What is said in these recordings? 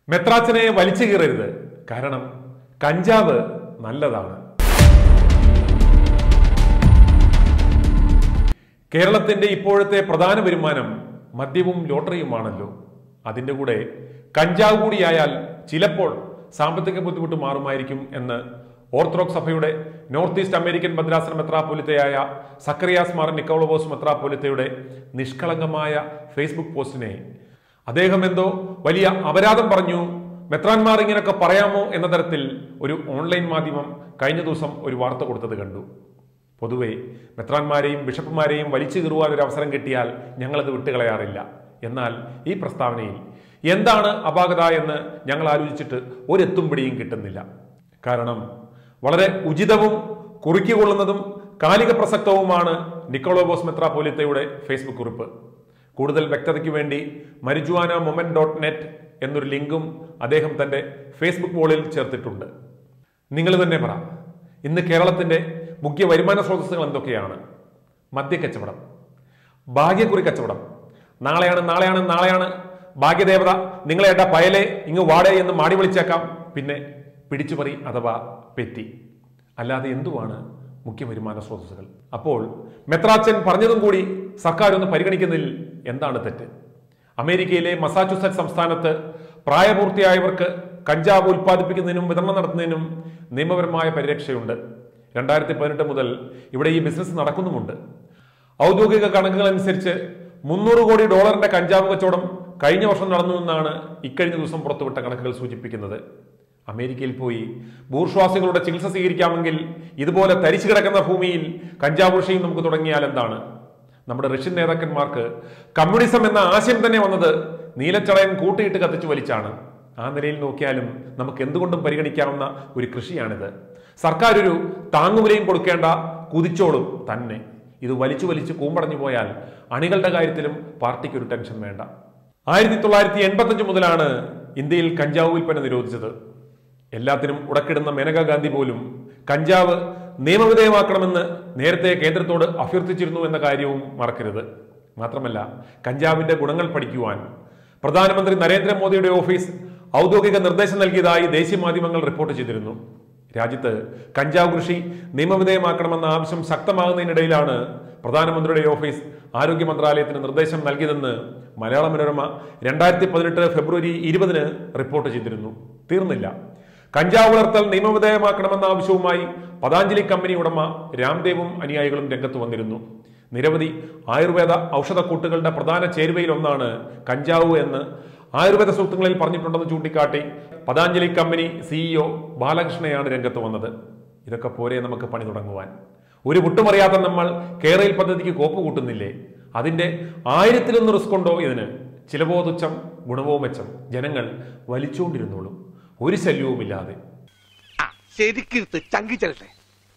മെത്രാച്ചനെ വലിച്ചു കീറരുത് കാരണം കഞ്ചാവ് നല്ലതാണ് കേരളത്തിന്റെ ഇപ്പോഴത്തെ പ്രധാന വരുമാനം മദ്യവും ലോട്ടറിയുമാണല്ലോ അതിന്റെ കൂടെ കഞ്ചാവ് കൂടിയായാൽ ചിലപ്പോൾ സാമ്പത്തിക ബുദ്ധിമുട്ട് മാറുമായിരിക്കും എന്ന് ഓർത്തഡോക്സ് സഭയുടെ നോർത്ത് ഈസ്റ്റ് അമേരിക്കൻ ഭദ്രാസന മെത്രാപോലിത്തയായ സക്കറിയാസ് മാർ നിക്കോളോബോസ് മെത്രാപോലിത്തയുടെ നിഷ്കളങ്കമായ ഫേസ്ബുക്ക് പോസ്റ്റിനെ അദ്ദേഹം എന്തോ വലിയ അപരാധം പറഞ്ഞു മെത്രാൻമാർ ഇങ്ങനെയൊക്കെ പറയാമോ എന്ന തരത്തിൽ ഒരു ഓൺലൈൻ മാധ്യമം കഴിഞ്ഞ ദിവസം ഒരു വാർത്ത കൊടുത്തത് കണ്ടു പൊതുവെ മെത്രാന്മാരെയും ബിഷപ്പുമാരെയും വലിച്ചു കീറുവാൻ ഒരു അവസരം കിട്ടിയാൽ ഞങ്ങളത് വിട്ടുകളയാറില്ല എന്നാൽ ഈ പ്രസ്താവനയിൽ എന്താണ് അപാകത എന്ന് ഞങ്ങൾ ആലോചിച്ചിട്ട് ഒരെത്തും പിടിയും കിട്ടുന്നില്ല കാരണം വളരെ ഉചിതവും കുറുക്കിക്കൊള്ളുന്നതും കാലിക പ്രസക്തവുമാണ് നിക്കോളോബോസ് മെത്രാപോലിത്തയുടെ ഫേസ്ബുക്ക് കുറിപ്പ് കൂടുതൽ വ്യക്തതയ്ക്ക് വേണ്ടി മരിജുവാന മൊമെന്റ് ഡോട്ട് നെറ്റ് എന്നൊരു ലിങ്കും അദ്ദേഹം തന്റെ ഫേസ്ബുക്ക് വോളിൽ ചേർത്തിട്ടുണ്ട് നിങ്ങൾ തന്നെ പറ ഇന്ന് കേരളത്തിന്റെ മുഖ്യ വരുമാന സ്രോതസ്സുകൾ എന്തൊക്കെയാണ് മദ്യക്കച്ചവടം ഭാഗ്യക്കുറി കച്ചവടം നാളെയാണ് നാളെയാണ് നാളെയാണ് ഭാഗ്യദേവത നിങ്ങളെ ഏട്ടാ പയലെ ഇങ്ങ് വാടേ എന്ന് മാടി വിളിച്ചേക്കാം പിന്നെ പിടിച്ചുപറി അഥവാ പെറ്റി അല്ലാതെ എന്തുവാണ് മുഖ്യ വരുമാന സ്രോതസ്സുകൾ അപ്പോൾ മെത്രാച്ചൻ പറഞ്ഞതും കൂടി സർക്കാർ ഒന്ന് പരിഗണിക്കുന്നതിൽ എന്താണ് തെറ്റ് അമേരിക്കയിലെ മസാച്യുസെറ്റ് സംസ്ഥാനത്ത് പ്രായപൂർത്തിയായവർക്ക് കഞ്ചാവ് ഉൽപ്പാദിപ്പിക്കുന്നതിനും വിതരണം നടത്തുന്നതിനും നിയമപരമായ പരിരക്ഷയുണ്ട് രണ്ടായിരത്തി പതിനെട്ട് മുതൽ ഇവിടെ ഈ ബിസിനസ് നടക്കുന്നുമുണ്ട് ഔദ്യോഗിക കണക്കുകൾ അനുസരിച്ച് മുന്നൂറ് കോടി ഡോളറിന്റെ കഞ്ചാവ് കച്ചവടം കഴിഞ്ഞ വർഷം നടന്നു എന്നാണ് ഇക്കഴിഞ്ഞ ദിവസം പുറത്തുവിട്ട കണക്കുകൾ സൂചിപ്പിക്കുന്നത് അമേരിക്കയിൽ പോയി ബൂർഷ്വാസികളുടെ ചികിത്സ സ്വീകരിക്കാമെങ്കിൽ ഇതുപോലെ തരിച്ചു കിടക്കുന്ന ഭൂമിയിൽ കഞ്ചാവ് കൃഷിയും നമുക്ക് തുടങ്ങിയാൽ എന്താണ് നമ്മുടെ റഷ്യൻ നേതാക്കന്മാർക്ക് കമ്മ്യൂണിസം എന്ന ആശയം തന്നെ വന്നത് നീലച്ചടയൻ കൂട്ടിയിട്ട് കത്തിച്ചു വലിച്ചാണ് ആ നിലയിൽ നോക്കിയാലും നമുക്ക് എന്തുകൊണ്ടും പരിഗണിക്കാവുന്ന ഒരു കൃഷിയാണിത് സർക്കാർ ഒരു താങ്ങുവിലയും കൊടുക്കേണ്ട കുതിച്ചോളും തന്നെ ഇത് വലിച്ചു വലിച്ച് കൂമ്പടഞ്ഞു പോയാൽ അണികളുടെ കാര്യത്തിലും പാർട്ടിക്ക് ഒരു ടെൻഷൻ വേണ്ട ആയിരത്തി തൊള്ളായിരത്തി എൺപത്തഞ്ച് മുതലാണ് ഇന്ത്യയിൽ കഞ്ചാവ് വിൽപ്പന നിരോധിച്ചത് എല്ലാത്തിനും ഉടക്കിടുന്ന മേനകാ ഗാന്ധി പോലും കഞ്ചാവ് നിയമവിധേയമാക്കണമെന്ന് നേരത്തെ കേന്ദ്രത്തോട് അഭ്യർത്ഥിച്ചിരുന്നു എന്ന കാര്യവും മറക്കരുത് മാത്രമല്ല കഞ്ചാവിന്റെ ഗുണങ്ങൾ പഠിക്കുവാൻ പ്രധാനമന്ത്രി നരേന്ദ്രമോദിയുടെ ഓഫീസ് ഔദ്യോഗിക നിർദ്ദേശം നൽകിയതായി ദേശീയ മാധ്യമങ്ങൾ റിപ്പോർട്ട് ചെയ്തിരുന്നു രാജ്യത്ത് കഞ്ചാവ് കൃഷി നിയമവിധേയമാക്കണമെന്ന ആവശ്യം ശക്തമാകുന്നതിനിടയിലാണ് പ്രധാനമന്ത്രിയുടെ ഓഫീസ് ആരോഗ്യ മന്ത്രാലയത്തിന് നിർദ്ദേശം നൽകിയതെന്ന് മലയാള മനോരമ രണ്ടായിരത്തി പതിനെട്ട് ഫെബ്രുവരി ഇരുപതിന് റിപ്പോർട്ട് ചെയ്തിരുന്നു തീർന്നില്ല കഞ്ചാവ് വളർത്തൽ നിയമവിധേയമാക്കണമെന്ന ആവശ്യവുമായി പതാഞ്ജലി കമ്പനി ഉടമ രാംദേവും അനുയായികളും രംഗത്ത് വന്നിരുന്നു നിരവധി ആയുർവേദ ഔഷധക്കൂട്ടുകളുടെ പ്രധാന ചേരുവയിൽ ഒന്നാണ് കഞ്ചാവ് എന്ന് ആയുർവേദ സൂക്തങ്ങളിൽ പറഞ്ഞിട്ടുണ്ടെന്ന് ചൂണ്ടിക്കാട്ടി പതാഞ്ജലി കമ്പനി സിഇഒ ബാലകൃഷ്ണയാണ് രംഗത്ത് വന്നത് ഇതൊക്കെ പോരെ നമുക്ക് പണി തുടങ്ങുവാൻ ഒരു മുട്ടുമറിയാത്ത നമ്മൾ കേരയിൽ പദ്ധതിക്ക് കോപ്പ് കൂട്ടുന്നില്ലേ അതിന്റെ ആയിരത്തിലൊന്ന് റിസ്ക് ഉണ്ടോ ഇതിന് ചിലവോ തുച്ഛം ഗുണവോ മെച്ചം ജനങ്ങൾ വലിച്ചുകൊണ്ടിരുന്നോളും ഒരു ശല്യവുമില്ലാതെ ആ ശരിക്കിരുത്ത് ചങ്കി ചെല്ലട്ടെ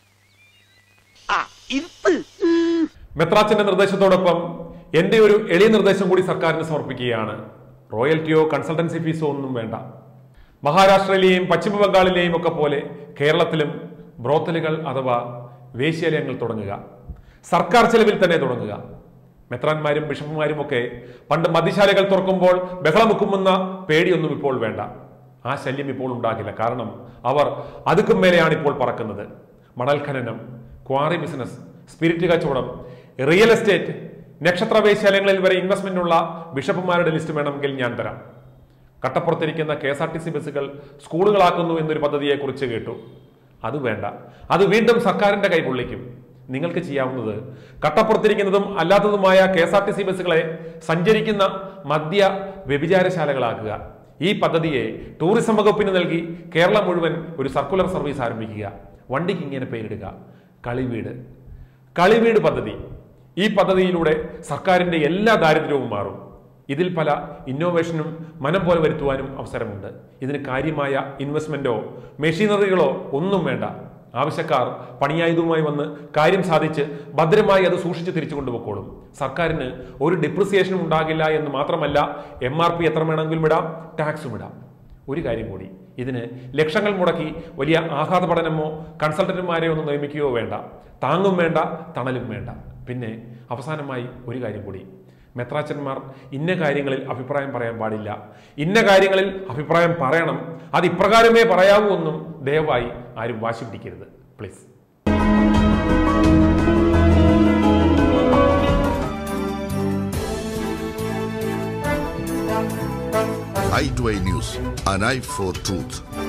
ആ ഇരുത്ത് മെത്രാച്ചന്റെ നിർദ്ദേശത്തോടൊപ്പം എന്റെ ഒരു എളിയ നിർദ്ദേശം കൂടി സർക്കാരിന് സമർപ്പിക്കുകയാണ് റോയൽറ്റിയോ കൺസൾട്ടൻസി ഫീസോ ഒന്നും വേണ്ട മഹാരാഷ്ട്രയിലെയും പശ്ചിമ ബംഗാളിലെയും ഒക്കെ പോലെ കേരളത്തിലും ബ്രോത്തലുകൾ അഥവാ വേശ്യാലയങ്ങൾ തുടങ്ങുക സർക്കാർ ചെലവിൽ തന്നെ തുടങ്ങുക മെത്രാന്മാരും ബിഷപ്പുമാരും ഒക്കെ പണ്ട് മദ്യശാലകൾ തുറക്കുമ്പോൾ ബഹളമുക്കുമെന്ന പേടിയൊന്നും ഇപ്പോൾ വേണ്ട ആ ശല്യം ഇപ്പോൾ ഉണ്ടാകില്ല കാരണം അവർ അതുക്കും മേലെയാണ് ഇപ്പോൾ പറക്കുന്നത് മണൽ ഖനനം ക്വാറി ബിസിനസ് സ്പിരിറ്റ് കച്ചവടം റിയൽ എസ്റ്റേറ്റ് നക്ഷത്ര വേശ്യാലയങ്ങളിൽ വരെ ഇൻവെസ്റ്റ്മെന്റ് ഉള്ള ബിഷപ്പുമാരുടെ ലിസ്റ്റ് വേണമെങ്കിൽ ഞാൻ തരാം കട്ടപ്പുറത്തിരിക്കുന്ന K S R T C ബസ്സുകൾ സ്കൂളുകളാക്കുന്നു എന്നൊരു പദ്ധതിയെക്കുറിച്ച് കേട്ടു അത് വേണ്ട അത് വീണ്ടും സർക്കാരിന്റെ കൈ പൊള്ളിക്കും നിങ്ങൾക്ക് ചെയ്യാവുന്നത് കട്ടപ്പുറത്തിരിക്കുന്നതും അല്ലാത്തതുമായ K S R T C ബസ്സുകളെ സഞ്ചരിക്കുന്ന മദ്യ വ്യഭിചാരശാലകളാക്കുക ഈ പദ്ധതിയെ ടൂറിസം വകുപ്പിന് നൽകി കേരളം മുഴുവൻ ഒരു സർക്കുലർ സർവീസ് ആരംഭിക്കുക വണ്ടിക്ക് ഇങ്ങനെ പേരിടുക കളിവീട് കളിവീട് പദ്ധതി ഈ പദ്ധതിയിലൂടെ സർക്കാരിന്റെ എല്ലാ ദാരിദ്ര്യവും മാറും ഇതിൽ പല ഇന്നോവേഷനും മനം പോലെ വരുത്തുവാനും അവസരമുണ്ട് ഇതിന് കാര്യമായ ഇൻവെസ്റ്റ്മെന്റോ മെഷീനറികളോ ഒന്നും വേണ്ട ആവശ്യക്കാർ പണിയായുധവുമായി വന്ന് കാര്യം സാധിച്ച് ഭദ്രമായി അത് സൂക്ഷിച്ച് തിരിച്ചു കൊണ്ടുപോയിക്കോളും സർക്കാരിന് ഒരു ഡിപ്രിസിയേഷനും ഉണ്ടാകില്ല എന്ന് മാത്രമല്ല എം ആർ പി എത്ര വേണമെങ്കിലും ഇടാം ടാക്സും ഇടാം ഒരു കാര്യം കൂടി ഇതിന് ലക്ഷങ്ങൾ മുടക്കി വലിയ ആഘാത പഠനമോ കൺസൾട്ടന്റുമാരെയോ ഒന്നും നിയമിക്കുകയോ വേണ്ട താങ്ങും വേണ്ട തണലും വേണ്ട പിന്നെ അവസാനമായി ഒരു കാര്യം കൂടി മെത്രാച്ചന്മാർ ഇന്ന കാര്യങ്ങളിൽ അഭിപ്രായം പറയാൻ പാടില്ല ഇന്ന കാര്യങ്ങളിൽ അഭിപ്രായം പറയണം അത് ഇപ്രകാരമേ പറയാവൂ എന്നും ദയവായി ആരും വാശി പിടിക്കരുത് please i2i News, an eye for truth.